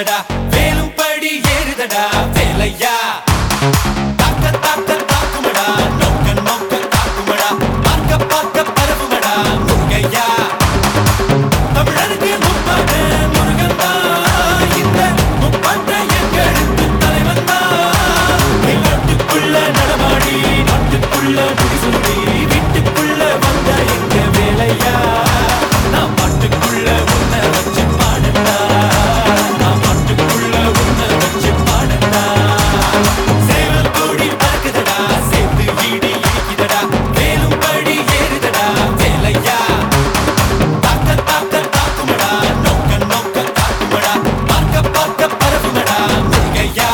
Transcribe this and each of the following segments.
ஏறுதடா வேலும் படி ஏறுதடா வேலையா தாக்க தாக்க தாக்குமடா நோக்க நோக்க தாக்குமடா பார்க்க பார்க்க பரவுமடா முருகையா தமிழருக்கு முப்பாட்ட முருகன் தான் இந்த முப்பாட்ட எங்களுக்கு தலைவன் தான் நாட்டுக்குள்ள நடமாடி நாட்டுக்குள்ள முடிசூடி வீட்டுக்குள்ள வந்த எங்க வேலையா நான் பாட்டுக்குள்ள உன்னை வச்சு பாடட்டா நான் பாட்டுக்குள்ள உன்னை வச்சு பாடட்டா சேவல் கூடி பறக்குதடா சேர்த்து வீடு இடிக்குதடா வேலும் படி ஏறுதடா வேலையா தாக்க தாக்க தாக்குமடா நோக்க நோக்க தாக்குமடா பார்க்க பார்க்க பரவுமடா முருகையா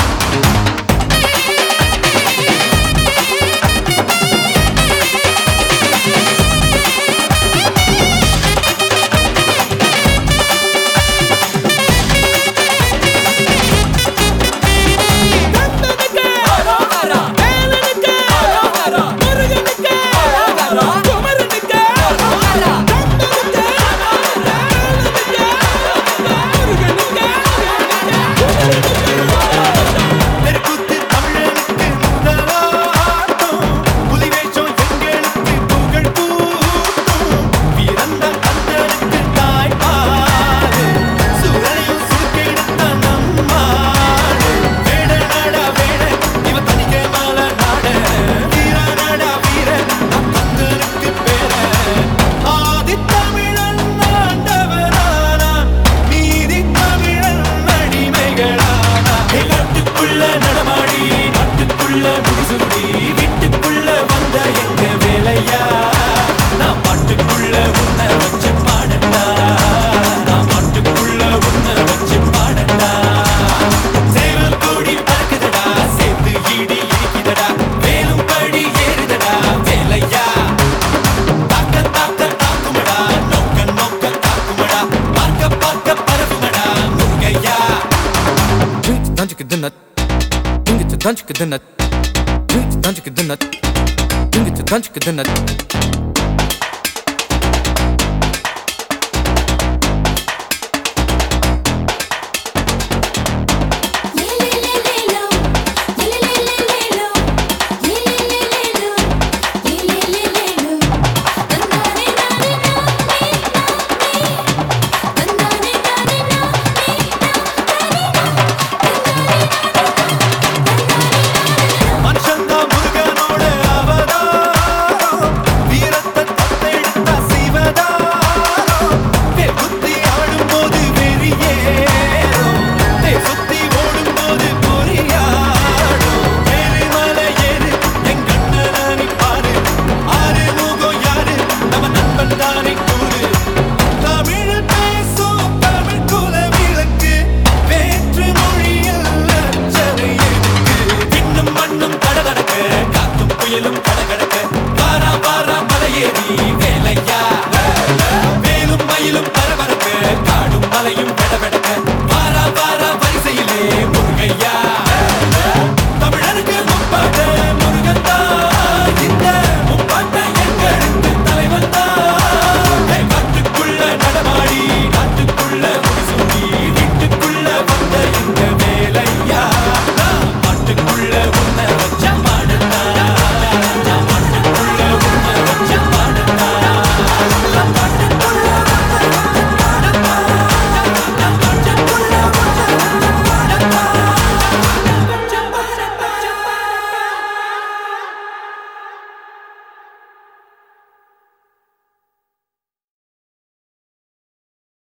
தெருக்கூத்து தமிழனுக்கு முதலாட்டம் புலிவேஷம் எங்களுக்கு புகழ் கூட்டும் பிறந்த கந்தனுக்கு தாய்ப்பாடு சுரனையும் சுருக்கெடுத்த நம்மாடு வேட நாடா வேட இவ தனிக்க மால நாட வீர நாடா வீர நம் கந்தனுக்கு பேர ஆதி தமிழன் ஆண்டவனானா நீதி தமிழன் அடிமைகளானா நாட்டுக்குள்ள நடமாடி நாட்டுக்குள்ள முடிசூடி வீட்டுக்குள்ள வந்த எங்க வேலையா நான் பாட்டுக்குள்ள உன்னை வச்சு பாடட்டா நான் பாட்டுக்குள்ள உன்னை வச்சு பாடட்டா சேவல் கூடி பறக்குதடா சேர்த்து ஈடி இடிக்குதடா வேலும் படி ஏறுதடா வேலையா தாக்க தாக்க தாக்குமடா நோக்க நோக்க தாக்குமடா பார்க்க பார்க்க பரவுமடா முருகையா Tanjik the nut. Ding it to Tanjik the nut. Ding it to Tanjik the nut. Ding it to Tanjik the nut.